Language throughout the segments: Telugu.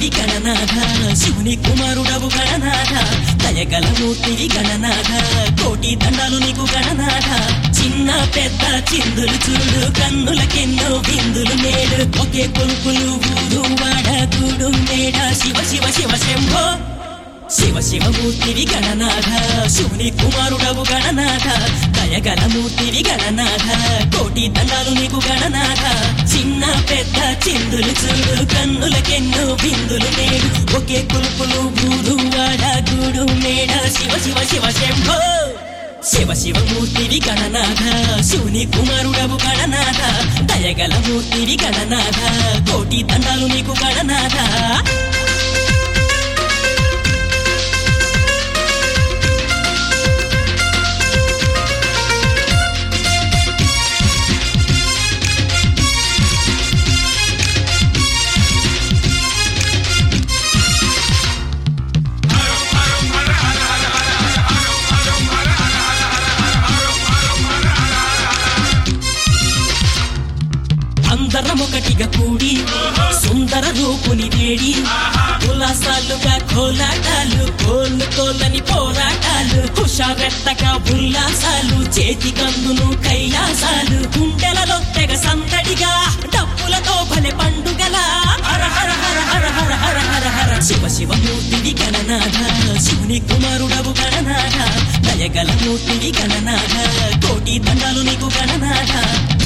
మూర్తివి గణనాథ శివుని కుమారుడవు గణనాథ దయగల మూర్తివి గణనాథ కోటి దండాలు నీకు గణనాథ చిన్న పెద్ద చిందులు చూడు కన్నులకెన్నో బిందులు నేడు ఒకే కొలుపులు ఊరు వాడ కూడు మేడ శివ శివ శివ శంభో శివ శివ మూర్తివి గణనాథ శివుని కుమారుడవు గణనాథ దయగల మూర్తివి గణనాథ కోటి దండాలు నీకు గణనాథ చిన్న పెద్ద చిందులు చూడు కన్నులకెన్నో బిందులు నేడు ఒకే కులుపులు బూరు వాడ గూడు మేడ శివ శివ శివ శంభో శివ శివ మూర్తివి గణనాథ శివుని కుమారుడవు గణనాథ దయగల మూర్తివి గణనాథ కోటి దండాలు నీకు గణనాథ అందరం ఒకటిగా కూడి సుందర రూపుని వేడి ఉల్లాసాలుగా కోలాటాలు కోళ్ళు కోళ్ళని పోరాటాలు హుషారెత్తగా ఉల్లాసాలు చేతి కందును కైలాసాలు గుండెలలో తెగ సందడిగా డప్పులతో భలే పండుగల హర హర హర హర హర హర హర హర శివ శివ మూర్తివి గణనాథ శివుని కుమారుడవు గణనాథ దయగల మూర్తివి గణనాథ కోటి దండాలు నీకు గణనాథ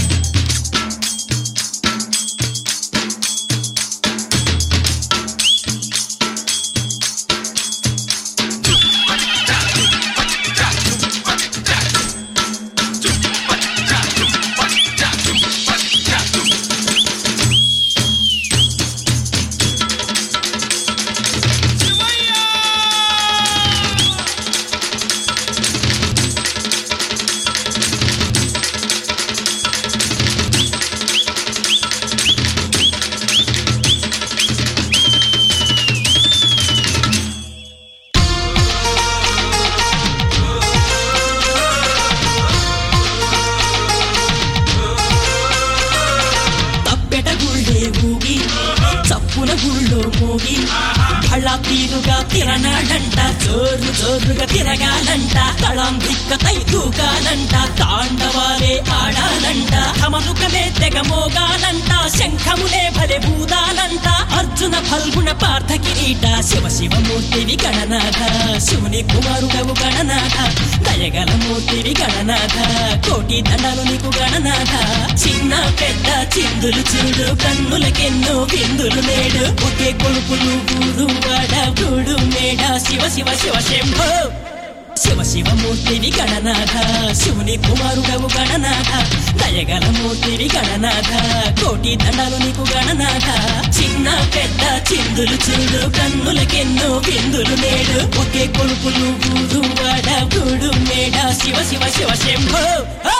తప్పెట గుళ్ళే ఊగి చప్పున గుళ్ళో మోగి భళ్ళ తీరుగా తిరనాడంట జోరు జోరుగా తిరగాలంట తళం దిక్కతై దూకాలంట తాండవాలే ఆడాలంట కమలుకలే తెగ మోగాలంట శంఖములే భలే బూదాలంట అర్జున ఫల్గుణ పార్థ కిరీట శివ శివ మూర్తివి గణనాథ శివుని కుమారుడవు గణనాథ దయగల మూర్తివి గణనాథ కోటి దండాలు నీకు గణనాథ చిన్న పెద్ద చిందులు చూడు కన్నులకెన్నో బిందులు నేడు ఒకే కొడుకులు ఊరు వాడ గూడు మేడ శివ శివ శివ శంభో శివ శివ మూర్తివి గణనాథ శివుని కుమారుడవు గణనాథ దయగల మూర్తివి గణనాథ కోటి దండాలు నీకు గణనాథ చిన్న పెద్ద చిందులు చూడు కన్నులకెన్నో బిందులు నేడు ఒకే కొడుకులు ఊరు వాడ గూడు మేడ శివ శివ శివ శంభో